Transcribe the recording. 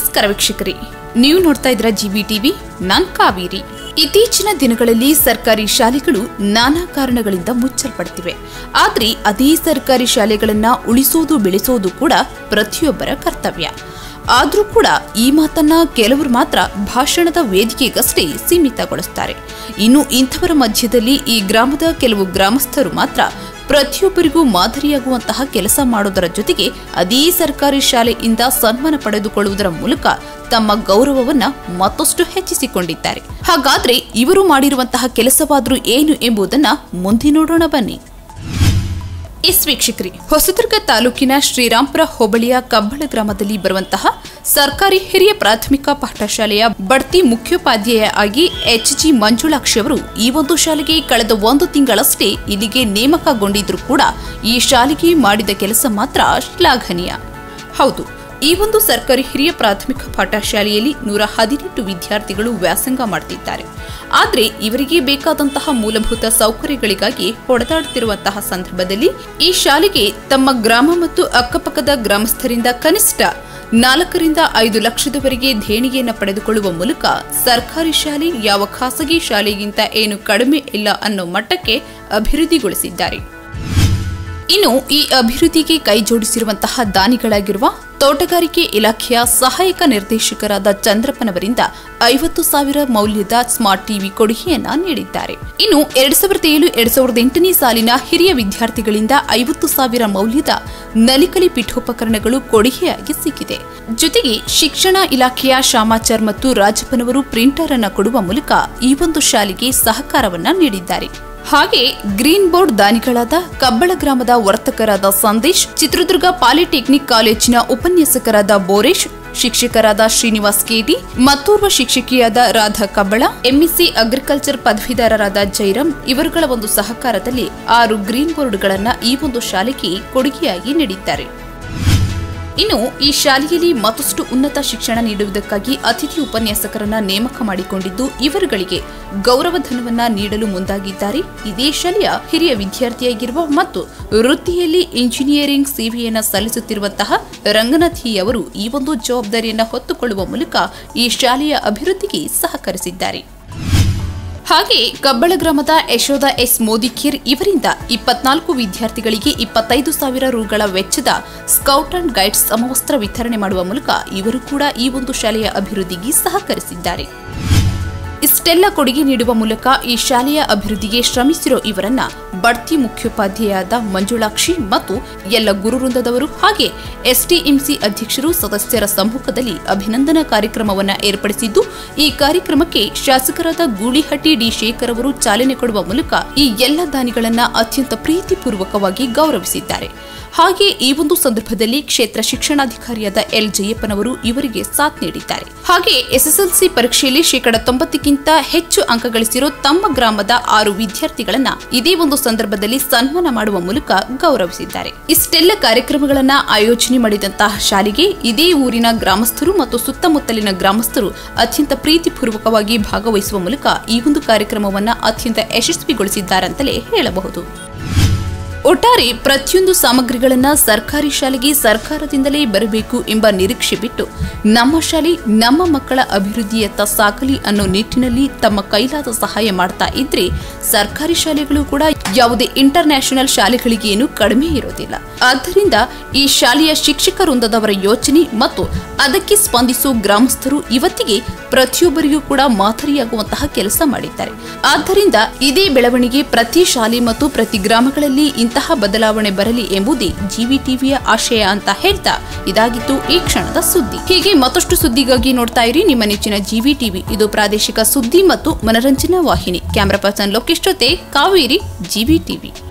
ನಮಸ್ಕಾರ ವೀಕ್ಷಕರೇ ನೀವು ನೋಡ್ತಾ ಇದ್ರ ಜಿಬಿ ಟಿವಿ ನಾನ್ ಕಾವೇರಿ ಇತ್ತೀಚಿನ ದಿನಗಳಲ್ಲಿ ಸರ್ಕಾರಿ ಶಾಲೆಗಳು ನಾನಾ ಕಾರಣಗಳಿಂದ ಮುಚ್ಚಲ್ಪಡ್ತಿವೆ ಆದ್ರೆ ಅದೇ ಸರ್ಕಾರಿ ಶಾಲೆಗಳನ್ನ ಉಳಿಸೋದು ಬೆಳೆಸೋದು ಕೂಡ ಪ್ರತಿಯೊಬ್ಬರ ಕರ್ತವ್ಯ ಆದ್ರೂ ಕೂಡ ಈ ಮಾತನ್ನ ಕೆಲವರು ಮಾತ್ರ ಭಾಷಣದ ವೇದಿಕೆಗಷ್ಟೇ ಸೀಮಿತಗೊಳಿಸ್ತಾರೆ ಇನ್ನು ಇಂಥವರ ಮಧ್ಯದಲ್ಲಿ ಈ ಗ್ರಾಮದ ಕೆಲವು ಗ್ರಾಮಸ್ಥರು ಮಾತ್ರ ಪ್ರತಿಯೊಬ್ಬರಿಗೂ ಮಾದರಿಯಾಗುವಂತಹ ಕೆಲಸ ಮಾಡೋದರ ಜೊತೆಗೆ ಅದೇ ಸರ್ಕಾರಿ ಶಾಲೆಯಿಂದ ಸನ್ಮಾನ ಪಡೆದುಕೊಳ್ಳುವುದರ ಮೂಲಕ ತಮ್ಮ ಗೌರವವನ್ನ ಮತ್ತಷ್ಟು ಹೆಚ್ಚಿಸಿಕೊಂಡಿದ್ದಾರೆ ಹಾಗಾದ್ರೆ ಇವರು ಮಾಡಿರುವಂತಹ ಕೆಲಸವಾದ್ರೂ ಏನು ಎಂಬುದನ್ನ ಮುಂದೆ ನೋಡೋಣ ಬನ್ನಿ ಎಸ್ ವೀಕ್ಷಕರಿ ಹೊಸದುರ್ಗ ತಾಲೂಕಿನ ಶ್ರೀರಾಂಪುರ ಹೋಬಳಿಯ ಕಬ್ಬಳ ಗ್ರಾಮದಲ್ಲಿ ಬರುವಂತಹ ಸರ್ಕಾರಿ ಹಿರಿಯ ಪ್ರಾಥಮಿಕ ಪಾಠಶಾಲೆಯ ಬಡ್ತಿ ಮುಖ್ಯೋಪಾಧ್ಯಾಯ ಆಗಿ ಎಚ್ ಜಿ ಮಂಜುಳಾಕ್ಷಿ ಅವರು ಈ ಒಂದು ಶಾಲೆಗೆ ಕಳೆದ ಒಂದು ತಿಂಗಳಷ್ಟೇ ಇಲ್ಲಿಗೆ ನೇಮಕಗೊಂಡಿದ್ರು ಕೂಡ ಈ ಶಾಲೆಗೆ ಮಾಡಿದ ಕೆಲಸ ಮಾತ್ರ ಶ್ಲಾಘನೀಯ ಹೌದು ಈ ಒಂದು ಸರ್ಕಾರಿ ಹಿರಿಯ ಪ್ರಾಥಮಿಕ ಪಾಠಶಾಲೆಯಲ್ಲಿ ನೂರ ಹದಿನೆಂಟು ವಿದ್ಯಾರ್ಥಿಗಳು ವ್ಯಾಸಂಗ ಮಾಡ್ತಿದ್ದಾರೆ ಆದರೆ ಇವರಿಗೆ ಬೇಕಾದಂತಹ ಮೂಲಭೂತ ಸೌಕರ್ಯಗಳಿಗಾಗಿ ಹೊಡೆದಾಡುತ್ತಿರುವಂತಹ ಸಂದರ್ಭದಲ್ಲಿ ಈ ಶಾಲೆಗೆ ತಮ್ಮ ಗ್ರಾಮ ಮತ್ತು ಅಕ್ಕಪಕ್ಕದ ಗ್ರಾಮಸ್ಥರಿಂದ ಕನಿಷ್ಠ ನಾಲ್ಕರಿಂದ ಐದು ಲಕ್ಷದವರೆಗೆ ದೇಣಿಗೆಯನ್ನು ಪಡೆದುಕೊಳ್ಳುವ ಮೂಲಕ ಸರ್ಕಾರಿ ಶಾಲೆ ಯಾವ ಖಾಸಗಿ ಶಾಲೆಗಿಂತ ಏನು ಕಡಿಮೆ ಇಲ್ಲ ಅನ್ನೋ ಮಟ್ಟಕ್ಕೆ ಅಭಿವೃದ್ಧಿಗೊಳಿಸಿದ್ದಾರೆ ಇನ್ನು ಈ ಅಭಿವೃದ್ಧಿಗೆ ಕೈ ಜೋಡಿಸಿರುವಂತಹ ದಾನಿಗಳಾಗಿರುವ ತೋಟಗಾರಿಕೆ ಇಲಾಖೆಯ ಸಹಾಯಕ ನಿರ್ದೇಶಕರಾದ ಚಂದ್ರಪ್ಪನವರಿಂದ ಐವತ್ತು ಸಾವಿರ ಮೌಲ್ಯದ ಸ್ಮಾರ್ಟ್ ಟಿವಿ ಕೊಡುಗೆಯನ್ನ ನೀಡಿದ್ದಾರೆ ಇನ್ನು ಎರಡ್ ಸಾವಿರದ ಏಳು ಎರಡ್ ಸಾವಿರದ ಎಂಟನೇ ಸಾಲಿನ ಹಿರಿಯ ವಿದ್ಯಾರ್ಥಿಗಳಿಂದ ಐವತ್ತು ಸಾವಿರ ಮೌಲ್ಯದ ನಲಿಕಲಿ ಪೀಠೋಪಕರಣಗಳು ಕೊಡುಗೆಯಾಗಿ ಸಿಕ್ಕಿದೆ ಜೊತೆಗೆ ಶಿಕ್ಷಣ ಇಲಾಖೆಯ ಶಾಮಾಚಾರ್ ಮತ್ತು ರಾಜಪ್ಪನವರು ಪ್ರಿಂಟರ್ ಅನ್ನ ಕೊಡುವ ಮೂಲಕ ಈ ಒಂದು ಶಾಲೆಗೆ ಸಹಕಾರವನ್ನ ನೀಡಿದ್ದಾರೆ ಹಾಗೆ ಗ್ರೀನ್ ಬೋರ್ಡ್ ದಾನಿಗಳಾದ ಕಬ್ಬಳ ಗ್ರಾಮದ ವರ್ತಕರಾದ ಸಂದೇಶ್ ಚಿತ್ರದುರ್ಗ ಪಾಲಿಟೆಕ್ನಿಕ್ ಕಾಲೇಜಿನ ಉಪನ್ಯಾಸಕರಾದ ಬೋರೇಶ್ ಶಿಕ್ಷಕರಾದ ಶ್ರೀನಿವಾಸ್ ಕೆಟಿ ಮತ್ತೋರ್ವ ಶಿಕ್ಷಕಿಯಾದ ರಾಧಾ ಕಬ್ಬಳ ಎಂಇಸಿ ಅಗ್ರಿಕಲ್ಚರ್ ಪದವೀಧರರಾದ ಜೈರಾಮ್ ಇವರುಗಳ ಒಂದು ಸಹಕಾರದಲ್ಲಿ ಆರು ಗ್ರೀನ್ ಬೋರ್ಡ್ಗಳನ್ನ ಈ ಒಂದು ಶಾಲೆಗೆ ಕೊಡುಗೆಯಾಗಿ ನೀಡಿದ್ದಾರೆ ಇನ್ನು ಈ ಶಾಲೆಯಲ್ಲಿ ಮತ್ತಷ್ಟು ಉನ್ನತ ಶಿಕ್ಷಣ ನೀಡುವುದಕ್ಕಾಗಿ ಅತಿಥಿ ಉಪನ್ಯಾಸಕರನ್ನ ನೇಮಕ ಮಾಡಿಕೊಂಡಿದ್ದು ಇವರುಗಳಿಗೆ ಗೌರವಧನವನ್ನ ನೀಡಲು ಮುಂದಾಗಿದ್ದಾರೆ ಇದೇ ಶಾಲೆಯ ಹಿರಿಯ ವಿದ್ಯಾರ್ಥಿಯಾಗಿರುವ ಮತ್ತು ವೃತ್ತಿಯಲ್ಲಿ ಇಂಜಿನಿಯರಿಂಗ್ ಸೇವೆಯನ್ನ ಸಲ್ಲಿಸುತ್ತಿರುವಂತಹ ರಂಗನಾಥಿ ಅವರು ಈ ಒಂದು ಜವಾಬ್ದಾರಿಯನ್ನ ಹೊತ್ತುಕೊಳ್ಳುವ ಮೂಲಕ ಈ ಶಾಲೆಯ ಅಭಿವೃದ್ಧಿಗೆ ಸಹಕರಿಸಿದ್ದಾರೆ ಹಾಗೆ ಕಬ್ಬಳ ಗ್ರಾಮದ ಯಶೋಧ ಎಸ್ ಮೋದಿಖೀರ್ ಇವರಿಂದ ಇಪ್ಪತ್ನಾಲ್ಕು ವಿದ್ಯಾರ್ಥಿಗಳಿಗೆ ಇಪ್ಪತ್ತೈದು ಸಾವಿರ ರುಗಳ ವೆಚ್ಚದ ಸ್ಕೌಟ್ ಅಂಡ್ ಗೈಡ್ಸ್ ಸಮವಸ್ತ್ರ ವಿತರಣೆ ಮಾಡುವ ಮೂಲಕ ಇವರು ಕೂಡ ಈ ಒಂದು ಶಾಲೆಯ ಅಭಿವೃದ್ಧಿಗೆ ಸಹಕರಿಸಿದ್ದಾರೆ ಇಷ್ಟೆಲ್ಲ ಕೊಡುಗೆ ನೀಡುವ ಮೂಲಕ ಈ ಶಾಲೆಯ ಅಭಿವೃದ್ಧಿಗೆ ಶ್ರಮಿಸಿರೋ ಇವರನ್ನ ಬಡ್ತಿ ಮುಖ್ಯೋಪಾಧ್ಯಾಯರಾದ ಮಂಜುಳಾಕ್ಷಿ ಮತ್ತು ಎಲ್ಲ ಗುರುವೃಂದದವರು ಹಾಗೆ ಎಸ್ಟಿಎಂಸಿ ಅಧ್ಯಕ್ಷರು ಸದಸ್ಯರ ಸಮ್ಮುಖದಲ್ಲಿ ಅಭಿನಂದನಾ ಕಾರ್ಯಕ್ರಮವನ್ನು ಏರ್ಪಡಿಸಿದ್ದು ಈ ಕಾರ್ಯಕ್ರಮಕ್ಕೆ ಶಾಸಕರಾದ ಗೂಳಿಹಟ್ಟಿ ಡಿ ಶೇಖರ್ ಅವರು ಚಾಲನೆ ಕೊಡುವ ಮೂಲಕ ಈ ಎಲ್ಲ ದಾನಿಗಳನ್ನ ಅತ್ಯಂತ ಪ್ರೀತಿಪೂರ್ವಕವಾಗಿ ಗೌರವಿಸಿದ್ದಾರೆ ಹಾಗೆ ಈ ಒಂದು ಸಂದರ್ಭದಲ್ಲಿ ಕ್ಷೇತ್ರ ಶಿಕ್ಷಣಾಧಿಕಾರಿಯಾದ ಎಲ್ ಜಯಪ್ಪನವರು ಇವರಿಗೆ ಸಾಥ್ ನೀಡಿದ್ದಾರೆ ಹಾಗೆ ಎಸ್ಎಸ್ಎಲ್ಸಿ ಪರೀಕ್ಷೆಯಲ್ಲಿ ಶೇಕಡ ತೊಂಬತ್ತಕ್ಕಿಂತ ಹೆಚ್ಚು ಅಂಕ ಗಳಿಸಿರೋ ತಮ್ಮ ಗ್ರಾಮದ ಆರು ವಿದ್ಯಾರ್ಥಿಗಳನ್ನ ಇದೇ ಒಂದು ಸಂದರ್ಭದಲ್ಲಿ ಸನ್ಮಾನ ಮಾಡುವ ಮೂಲಕ ಗೌರವಿಸಿದ್ದಾರೆ ಇಷ್ಟೆಲ್ಲ ಕಾರ್ಯಕ್ರಮಗಳನ್ನ ಆಯೋಜನೆ ಮಾಡಿದಂತಹ ಶಾಲೆಗೆ ಇದೇ ಊರಿನ ಗ್ರಾಮಸ್ಥರು ಮತ್ತು ಸುತ್ತಮುತ್ತಲಿನ ಗ್ರಾಮಸ್ಥರು ಅತ್ಯಂತ ಪ್ರೀತಿಪೂರ್ವಕವಾಗಿ ಭಾಗವಹಿಸುವ ಮೂಲಕ ಈ ಒಂದು ಕಾರ್ಯಕ್ರಮವನ್ನ ಅತ್ಯಂತ ಯಶಸ್ವಿಗೊಳಿಸಿದ್ದಾರಂತಲೇ ಹೇಳಬಹುದು ಒಟ್ಟಾರೆ ಪ್ರತಿಯೊಂದು ಸಾಮಗ್ರಿಗಳನ್ನ ಸರ್ಕಾರಿ ಶಾಲೆಗೆ ಸರ್ಕಾರದಿಂದಲೇ ಬರಬೇಕು ಎಂಬ ನಿರೀಕ್ಷೆ ಬಿಟ್ಟು ನಮ್ಮ ಶಾಲೆ ನಮ್ಮ ಮಕ್ಕಳ ಅಭಿವೃದ್ಧಿಯತ್ತ ಸಾಗಲಿ ಅನ್ನೋ ನಿಟ್ಟಿನಲ್ಲಿ ತಮ್ಮ ಕೈಲಾದ ಸಹಾಯ ಮಾಡ್ತಾ ಇದ್ರೆ ಸರ್ಕಾರಿ ಶಾಲೆಗಳು ಕೂಡ ಯಾವುದೇ ಇಂಟರ್ ನ್ಯಾಷನಲ್ ಶಾಲೆಗಳಿಗೇನು ಕಡಿಮೆ ಇರೋದಿಲ್ಲ ಆದ್ದರಿಂದ ಈ ಶಾಲೆಯ ಶಿಕ್ಷಕ ವೃಂದದವರ ಯೋಚನೆ ಮತ್ತು ಅದಕ್ಕೆ ಸ್ಪಂದಿಸುವ ಗ್ರಾಮಸ್ಥರು ಇವತ್ತಿಗೆ ಪ್ರತಿಯೊಬ್ಬರಿಗೂ ಕೂಡ ಮಾದರಿಯಾಗುವಂತಹ ಕೆಲಸ ಮಾಡಿದ್ದಾರೆ ಆದ್ದರಿಂದ ಇದೇ ಬೆಳವಣಿಗೆ ಪ್ರತಿ ಶಾಲೆ ಮತ್ತು ಪ್ರತಿ ಗ್ರಾಮಗಳಲ್ಲಿ ಇಂತಹ ಬದಲಾವಣೆ ಬರಲಿ ಎಂಬುದೇ ಜಿವಿ ಟಿವಿಯ ಆಶಯ ಅಂತ ಹೇಳ್ತಾ ಇದಾಗಿತ್ತು ಈ ಕ್ಷಣದ ಸುದ್ದಿ ಹೀಗೆ ಮತ್ತಷ್ಟು ಸುದ್ದಿಗಾಗಿ ನೋಡ್ತಾ ಇರಿ ನಿಮ್ಮ ನೆಚ್ಚಿನ ಜಿವಿ ಟಿವಿ ಇದು ಪ್ರಾದೇಶಿಕ ಸುದ್ದಿ ಮತ್ತು ಮನರಂಜನಾ ವಾಹಿನಿ ಕ್ಯಾಮರಾ ಪರ್ಸನ್ ಲೋಕೇಶ್ ಜೊತೆ ಕಾವೇರಿ ಜಿವಿ ಟಿವಿ